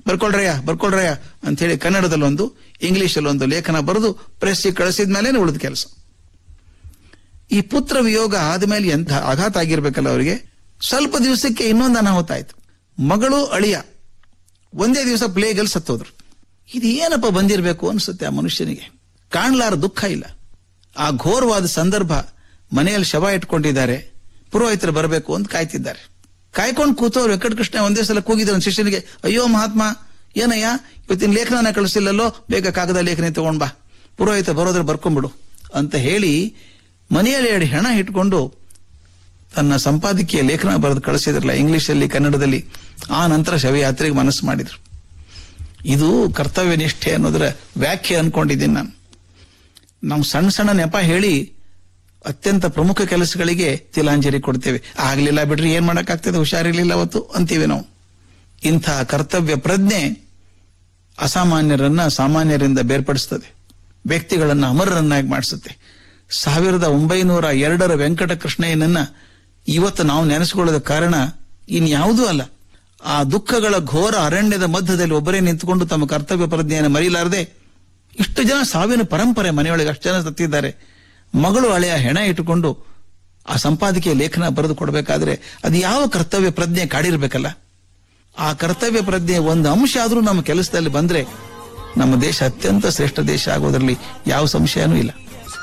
ಬರ್ಕೊಳ್ರಯ್ಯ ಬರ್ಕೊಳ್ರಯ್ಯ ಅಂತ ಹೇಳಿ ಕನ್ನಡದಲ್ಲೊಂದು ಇಂಗ್ಲಿಷಲ್ಲಿ ಒಂದು ಲೇಖನ ಬರೆದು ಪ್ರೆಸ್ಸಿಗೆ ಕಳಿಸಿದ ಮೇಲೆ ಉಳಿದ ಕೆಲಸ ಈ ಪುತ್ರ ವಿಯೋಗ ಆದ್ಮೇಲೆ ಎಂತ ಆಘಾತ ಆಗಿರ್ಬೇಕಲ್ಲ ಅವರಿಗೆ ಸ್ವಲ್ಪ ದಿವಸಕ್ಕೆ ಇನ್ನೊಂದು ಅನಾಹುತ ಆಯ್ತು ಮಗಳು ಅಳಿಯ ಒಂದೇ ದಿವಸ ಪ್ಲೇಗಲ್ಲಿ ಸತ್ತೋದ್ರು ಇದು ಏನಪ್ಪ ಬಂದಿರಬೇಕು ಅನ್ಸುತ್ತೆ ಆ ಮನುಷ್ಯನಿಗೆ ಕಾಣ್ಲಾರ ದುಃಖ ಇಲ್ಲ ಆ ಘೋರವಾದ ಸಂದರ್ಭ ಮನೆಯಲ್ಲಿ ಶವ ಇಟ್ಕೊಂಡಿದ್ದಾರೆ ಪುರೋಹಿತರು ಬರಬೇಕು ಅಂತ ಕಾಯ್ತಿದ್ದಾರೆ ಕಾಯ್ಕೊಂಡು ಕೂತವ್ರು ವೆಂಕಟಕೃಷ್ಣ ಒಂದೇ ಸಲ ಕೂಗಿದ್ರು ಒಂದು ಶಿಷ್ಯನಿಗೆ ಅಯ್ಯೋ ಮಹಾತ್ಮ ಏನಯ್ಯ ಇವತ್ತಿನ ಲೇಖನ ಕಳಿಸಿಲ್ಲಲ್ಲೋ ಬೇಗ ಕಾಗದ ಲೇಖನಿ ತಗೊಂಡ್ ಬಾ ಪುರೋಹಿತ ಬರೋದ್ರ ಬರ್ಕೊಂಡ್ಬಿಡು ಅಂತ ಹೇಳಿ ಮನೆಯಲ್ಲಿ ಎರಡು ಹೆಣ ಇಟ್ಕೊಂಡು ತನ್ನ ಸಂಪಾದಕೀಯ ಲೇಖನ ಬರೆದು ಕಳಿಸಿದ್ರಲ್ಲ ಇಂಗ್ಲಿಷಲ್ಲಿ ಕನ್ನಡದಲ್ಲಿ ಆ ನಂತರ ಶವಯಾತ್ರೆಗೆ ಮನಸ್ಸು ಮಾಡಿದ್ರು ಇದು ಕರ್ತವ್ಯ ನಿಷ್ಠೆ ಅನ್ನೋದರ ವ್ಯಾಖ್ಯೆ ಅನ್ಕೊಂಡಿದ್ದೀನಿ ನಾನು ನಾವು ಸಣ್ಣ ಸಣ್ಣ ನೆಪ ಹೇಳಿ ಅತ್ಯಂತ ಪ್ರಮುಖ ಕೆಲಸಗಳಿಗೆ ತಿಲಾಂಜಲಿ ಕೊಡ್ತೇವೆ ಆಗ್ಲಿಲ್ಲ ಬಿಡ್ರಿ ಏನ್ ಮಾಡಕ್ಕಾಗ್ತದೆ ಹುಷಾರಿರ್ಲಿಲ್ಲ ಅವತ್ತು ಅಂತೀವಿ ನಾವು ಇಂಥ ಕರ್ತವ್ಯ ಪ್ರಜ್ಞೆ ಅಸಾಮಾನ್ಯರನ್ನ ಸಾಮಾನ್ಯರಿಂದ ಬೇರ್ಪಡಿಸ್ತದೆ ವ್ಯಕ್ತಿಗಳನ್ನ ಅಮರರನ್ನಾಗಿ ಮಾಡಿಸುತ್ತೆ ಸಾವಿರದ ಒಂಬೈನೂರ ಎರಡರ ವೆಂಕಟಕೃಷ್ಣಯ್ಯನನ್ನ ಇವತ್ತು ನಾವು ನೆನೆಸಿಕೊಳ್ಳದ ಕಾರಣ ಇನ್ಯಾವುದೂ ಅಲ್ಲ ಆ ದುಃಖಗಳ ಘೋರ ಅರಣ್ಯದ ಮಧ್ಯದಲ್ಲಿ ಒಬ್ಬರೇ ನಿಂತುಕೊಂಡು ತಮ್ಮ ಕರ್ತವ್ಯ ಪ್ರಜ್ಞೆಯನ್ನು ಮರೆಯಲಾರದೆ ಇಷ್ಟು ಜನ ಸಾವಿನ ಪರಂಪರೆ ಮನೆಯೊಳಗೆ ಅಷ್ಟು ಜನ ಸತ್ತಿದ್ದಾರೆ ಮಗಳು ಹಳೆಯ ಹೆಣ ಇಟ್ಟುಕೊಂಡು ಆ ಸಂಪಾದಕೀಯ ಲೇಖನ ಬರೆದು ಕೊಡಬೇಕಾದ್ರೆ ಅದು ಯಾವ ಕರ್ತವ್ಯ ಪ್ರಜ್ಞೆ ಕಾಡಿರ್ಬೇಕಲ್ಲ ಆ ಕರ್ತವ್ಯ ಪ್ರಜ್ಞೆ ಒಂದು ಅಂಶ ಆದ್ರೂ ನಮ್ಮ ಕೆಲಸದಲ್ಲಿ ಬಂದ್ರೆ ನಮ್ಮ ದೇಶ ಅತ್ಯಂತ ಶ್ರೇಷ್ಠ ದೇಶ ಆಗೋದ್ರಲ್ಲಿ ಯಾವ ಸಂಶಯನೂ ಇಲ್ಲ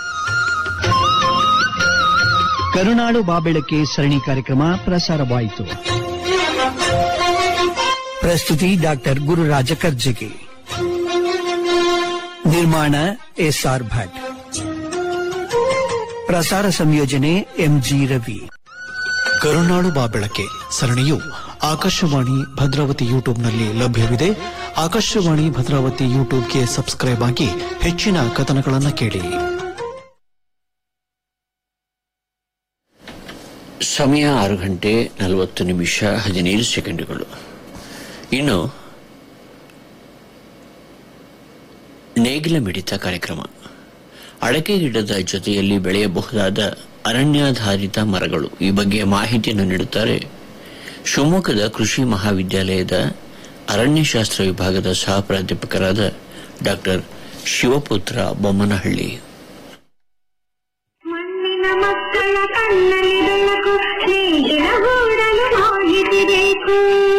ಕರುನಾಡು ಬಾಬೆಳಕೆ ಸರಣಿ ಕಾರ್ಯಕ್ರಮ ಪ್ರಸಾರವಾಯಿತು ಪ್ರಸ್ತುತಿ ಡಾಕ್ಟರ್ ಗುರುರಾಜ ಕರ್ಜಗಿ ನಿರ್ಮಾಣ ಎಸ್ಆರ್ ಭಟ್ ಪ್ರಸಾರ ಸಂಯೋಜನೆ ಎಂಜಿ ರವಿ ಕರುನಾಡು ಬಾಬೆಳಕೆ ಸರಣಿಯು ಆಕಾಶವಾಣಿ ಭದ್ರಾವತಿ ಯೂಟ್ಯೂಬ್ನಲ್ಲಿ ಲಭ್ಯವಿದೆ ಆಕಾಶವಾಣಿ ಭದ್ರಾವತಿ ಯೂಟ್ಯೂಬ್ಗೆ ಸಬ್ಸ್ಕ್ರೈಬ್ ಆಗಿ ಹೆಚ್ಚಿನ ಕಥನಗಳನ್ನು ಕೇಳಿ ಸಮಯ ಆರು ಗಂಟೆ ನಲವತ್ತು ನಿಮಿಷ ಹದಿನೈದು ಸೆಕೆಂಡುಗಳು ಇನ್ನು ನೇಗಿಲ ಮಿಡಿತ ಕಾರ್ಯಕ್ರಮ ಅಡಕೆ ಗಿಡದ ಜೊತೆಯಲ್ಲಿ ಬೆಳೆಯಬಹುದಾದ ಅರಣ್ಯಾಧಾರಿತ ಮರಗಳು ಈ ಬಗ್ಗೆ ಮಾಹಿತಿಯನ್ನು ನೀಡುತ್ತಾರೆ ಶಿವಮೊಗ್ಗದ ಕೃಷಿ ಮಹಾವಿದ್ಯಾಲಯದ ಅರಣ್ಯಶಾಸ್ತ್ರ ವಿಭಾಗದ ಸಹ ಪ್ರಾಧ್ಯಾಪಕರಾದ ಡಾಕ್ಟರ್ ಶಿವಪುತ್ರ ಬೊಮ್ಮನಹಳ್ಳಿ ಮಣ್ಣಿನ ಮಕ್ಕಳ ಕಣ್ಣಲ್ಲಿ ಬೆಳಕು ನೇಗಿಲ ಗೂಡಲು ಮಾಹಿತಿ ಬೇಕು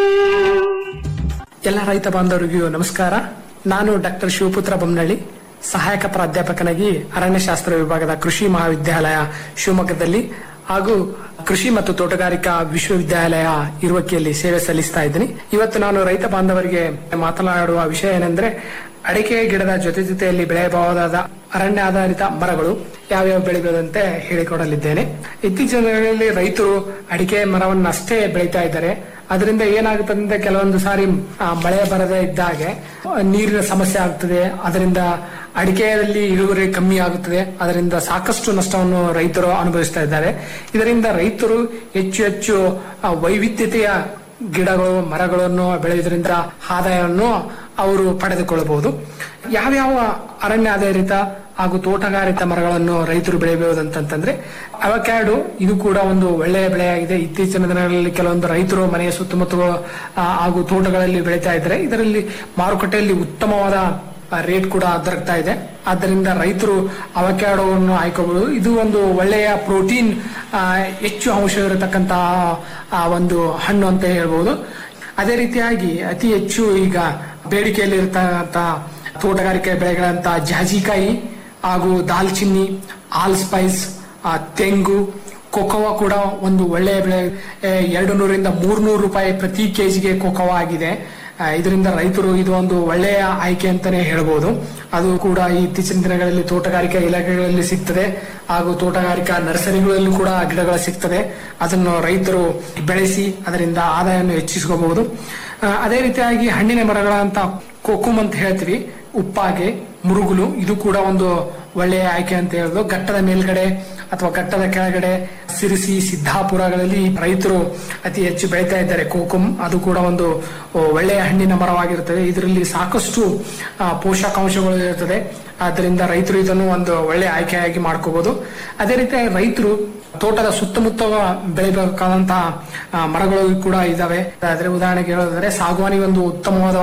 ಎಲ್ಲ ರೈತ ಬಾಂಧವರಿಗೂ ನಮಸ್ಕಾರ ನಾನು ಡಾಕ್ಟರ್ ಶಿವಪುತ್ರ ಬೊಮ್ಮನಳ್ಳಿ ಸಹಾಯಕ ಪ್ರಾಧ್ಯಾಪಕನಾಗಿ ಅರಣ್ಯಶಾಸ್ತ್ರ ವಿಭಾಗದ ಕೃಷಿ ಮಹಾವಿದ್ಯಾಲಯ ಶಿವಮೊಗ್ಗದಲ್ಲಿ ಹಾಗೂ ಕೃಷಿ ಮತ್ತು ತೋಟಗಾರಿಕಾ ವಿಶ್ವವಿದ್ಯಾಲಯ ಇರುವಕ್ಕಿಯಲ್ಲಿ ಸೇವೆ ಸಲ್ಲಿಸ್ತಾ ಇದ್ದೀನಿ ಇವತ್ತು ನಾನು ರೈತ ಬಾಂಧವರಿಗೆ ಮಾತನಾಡುವ ವಿಷಯ ಏನೆಂದ್ರೆ ಅಡಿಕೆ ಗಿಡದ ಜೊತೆ ಜೊತೆಯಲ್ಲಿ ಬೆಳೆಯಬಹುದಾದ ಅರಣ್ಯ ಆಧಾರಿತ ಮರಗಳು ಯಾವ್ಯಾವ ಬೆಳೆಗಳಂತೆ ಹೇಳಿಕೊಡಲಿದ್ದೇನೆ ಇತ್ತೀಚಿನ ದಿನಗಳಲ್ಲಿ ರೈತರು ಅಡಿಕೆ ಮರವನ್ನು ಅಷ್ಟೇ ಬೆಳೀತಾ ಇದ್ದಾರೆ ಅದರಿಂದ ಏನಾಗುತ್ತದೆ ಅಂದ್ರೆ ಕೆಲವೊಂದು ಸಾರಿ ಆ, ಮಳೆ ಬರದೇ ಇದ್ದಾಗೆ ಆ, ನೀರಿನ ಸಮಸ್ಯೆ ಆಗ್ತದೆ ಅದರಿಂದ ಅಡಿಕೆಯಲ್ಲಿ ಇಳುವರಿ ಕಮ್ಮಿ ಆಗುತ್ತದೆ ಅದರಿಂದ ಸಾಕಷ್ಟು ನಷ್ಟವನ್ನು ರೈತರು ಅನುಭವಿಸ್ತಾ ಇದ್ದಾರೆ ಇದರಿಂದ ರೈತರು ಹೆಚ್ಚು ಹೆಚ್ಚು ಆ, ವೈವಿಧ್ಯತೆಯ ಗಿಡಗಳು ಮರಗಳನ್ನು ಬೆಳೆಯುವುದರಿಂದ ಆದಾಯವನ್ನು ಅವರು ಪಡೆದುಕೊಳ್ಳಬಹುದು ಯಾವ್ಯಾವ ಅರಣ್ಯ ಆಧಾರಿತ ಹಾಗೂ ತೋಟಗಾರಿತ ಮರಗಳನ್ನು ರೈತರು ಬೆಳೆಯಬಹುದಂತಂದ್ರೆ ಅವಕ್ಯಾಡು ಇದು ಕೂಡ ಒಂದು ಒಳ್ಳೆಯ ಬೆಳೆಯಾಗಿದೆ ಇತ್ತೀಚಿನ ದಿನಗಳಲ್ಲಿ ಕೆಲವೊಂದು ರೈತರು ಮನೆಯ ಸುತ್ತಮುತ್ತ ಆ, ಹಾಗೂ ತೋಟಗಳಲ್ಲಿ ಬೆಳೀತಾ ಇದ್ದಾರೆ ಇದರಲ್ಲಿ ಮಾರುಕಟ್ಟೆಯಲ್ಲಿ ಉತ್ತಮವಾದ ಆ, ರೇಟ್ ಕೂಡ ದೊರಕ್ತಾ ಇದೆ ಆದ್ದರಿಂದ ರೈತರು ಅವಕ್ಯಾಡೋವನ್ನು ಆಯ್ಕೋಬಹುದು ಇದು ಒಂದು ಒಳ್ಳೆಯ ಪ್ರೋಟೀನ್ ಆ, ಹೆಚ್ಚು ಅಂಶವಿರತಕ್ಕಂತಹ ಆ, ಒಂದು ಹಣ್ಣು ಅಂತ ಹೇಳ್ಬಹುದು ಅದೇ ರೀತಿಯಾಗಿ ಅತಿ ಹೆಚ್ಚು ಈಗ ಬೇಡಿಕೆಯಲ್ಲಿ ಇರತಕ್ಕಂತ ತೋಟಗಾರಿಕೆ ಬೆಳೆಗಳಂತ ಜಾಜಿಕಾಯಿ ಹಾಗೂ ದಾಲ್ಚಿನ್ನಿ ಆಲ್ ಸ್ಪೈಸ್ ಆ, ತೆಂಗು ಕೊಕೋವಾ ಕೂಡ ಒಂದು ಒಳ್ಳೆಯ ಬೆಳೆ ಎ, ಎರಡು ನೂರಿಂದ ಮೂರ್ನೂರು ರೂಪಾಯಿ ಪ್ರತಿ ಕೆಜಿಗೆ ಕೊಕೋವಾ ಆಗಿದೆ ಆ, ಇದರಿಂದ ರೈತರು ಇದು ಒಂದು ಒಳ್ಳೆಯ ಆಯ್ಕೆ ಅಂತಾನೆ ಹೇಳ್ಬೋದು ಅದು ಕೂಡ ಈ ಇತ್ತೀಚಿನ ದಿನಗಳಲ್ಲಿ ತೋಟಗಾರಿಕಾ ಇಲಾಖೆಗಳಲ್ಲಿ ಸಿಗ್ತದೆ ಹಾಗೂ ತೋಟಗಾರಿಕಾ ನರ್ಸರಿಗಳಲ್ಲೂ ಕೂಡ ಗಿಡಗಳು ಸಿಗ್ತದೆ ಅದನ್ನು ರೈತರು ಬೆಳೆಸಿ ಅದರಿಂದ ಆದಾಯವನ್ನು ಹೆಚ್ಚಿಸ್ಕೋಬಹುದು ಆ, ಅದೇ ರೀತಿಯಾಗಿ ಹಣ್ಣಿನ ಮರಗಳಂತ ಕೋಕುಮ್ ಅಂತ ಹೇಳ್ತೀವಿ ಉಪ್ಪಾಗೆ ಮುರುಗುಲು ಇದು ಕೂಡ ಒಂದು ಒಳ್ಳೆಯ ಆಯ್ಕೆ ಅಂತ ಹೇಳೋದು ಘಟ್ಟದ ಮೇಲ್ಗಡೆ ಅಥವಾ ಘಟ್ಟದ ಕೆಳಗಡೆ ಸಿರಿಸಿ ಸಿದ್ದಾಪುರಗಳಲ್ಲಿ ರೈತರು ಅತಿ ಹೆಚ್ಚು ಬೆಳೀತಾ ಇದ್ದಾರೆ ಕೋಕುಮ್ ಅದು ಕೂಡ ಒಂದು ಒಳ್ಳೆಯ ಹಣ್ಣಿನ ಮರವಾಗಿರುತ್ತದೆ ಇದರಲ್ಲಿ ಸಾಕಷ್ಟು ಆ, ಪೋಷಕಾಂಶಗಳು ಇರುತ್ತದೆ ಆದ್ದರಿಂದ ರೈತರು ಇದನ್ನು ಒಂದು ಒಳ್ಳೆಯ ಆಯ್ಕೆಯಾಗಿ ಮಾಡ್ಕೋಬಹುದು ಅದೇ ರೀತಿ ರೈತರು ತೋಟದ ಸುತ್ತಮುತ್ತ ಬೆಳೆಯಬೇಕಾದಂತಹ ಆ, ಮರಗಳು ಕೂಡ ಇದಾವೆ ಆದ್ರೆ ಉದಾಹರಣೆಗೆ ಹೇಳೋದಾದ್ರೆ ಸಾಗುವಾನಿ ಒಂದು ಉತ್ತಮವಾದ